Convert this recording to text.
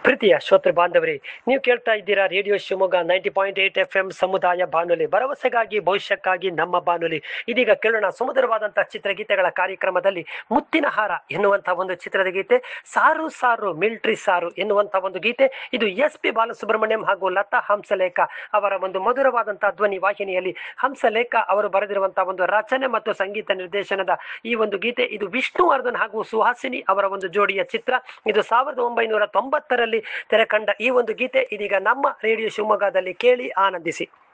ಪ್ರೀತಿಯ ಶ್ರೋತೃ ಬಾಂಧವರೇ ನೀವು ಕೇಳ್ತಾ ಇದ್ದೀರಾ radio Shivamogga ninety point eight F M ಸಮುದಾಯ ಬಾನುಲಿ ಭರವಸೆಗಾಗಿ ಭವಿಷ್ಯಕ್ಕಾಗಿ ನಮ್ಮ ಬಾನುಲಿ ಇದೀಗ ಕೇಳೋಣ ಸುಮಧುರವಾದಂತಹ ಚಿತ್ರಗೀತೆಗಳ ಕಾರ್ಯಕ್ರಮದಲ್ಲಿ ಮುತ್ತಿನ ಹಾರ ಎನ್ನುವಂತಹ ಒಂದು ಚಿತ್ರದ ಗೀತೆ ಸಾರು ಸಾರು ಮಿಲ್ಟ್ರಿ ಸಾರು ಎನ್ನುವಂತಹ ಒಂದು ಗೀತೆ ಇದು ಎಸ್ ಪಿ ಬಾಲಸುಬ್ರಹ್ಮಣ್ಯಂ ಹಾಗೂ ಲತಾ ಹಂಸಲೇಖ ಅವರ ಒಂದು ಮಧುರವಾದಂತಹ ಧ್ವನಿ ವಾಹಿನಿಯಲ್ಲಿ ಹಂಸಲೇಖ ಅವರು ಬರೆದಿರುವಂತಹ ಒಂದು ರಚನೆ ಮತ್ತು ಸಂಗೀತ ನಿರ್ದೇಶನದ ಈ ಒಂದು ಗೀತೆ ಇದು ವಿಷ್ಣುವರ್ಧನ್ ಹಾಗೂ ಸುಹಾಸಿನಿ ಅವರ ಒಂದು ಜೋಡಿಯ ಚಿತ್ರ ಇದು ಸಾವಿರದ ಒಂಬೈನೂರ ತೊಂಬತ್ತರಲ್ಲಿ ತೆರೆ ಕಂಡ ಈ ಒಂದು ಗೀತೆ ಇದೀಗ ನಮ್ಮ ರೇಡಿಯೋ ಶಿವಮೊಗ್ಗದಲ್ಲಿ ಕೇಳಿ ಆನಂದಿಸಿ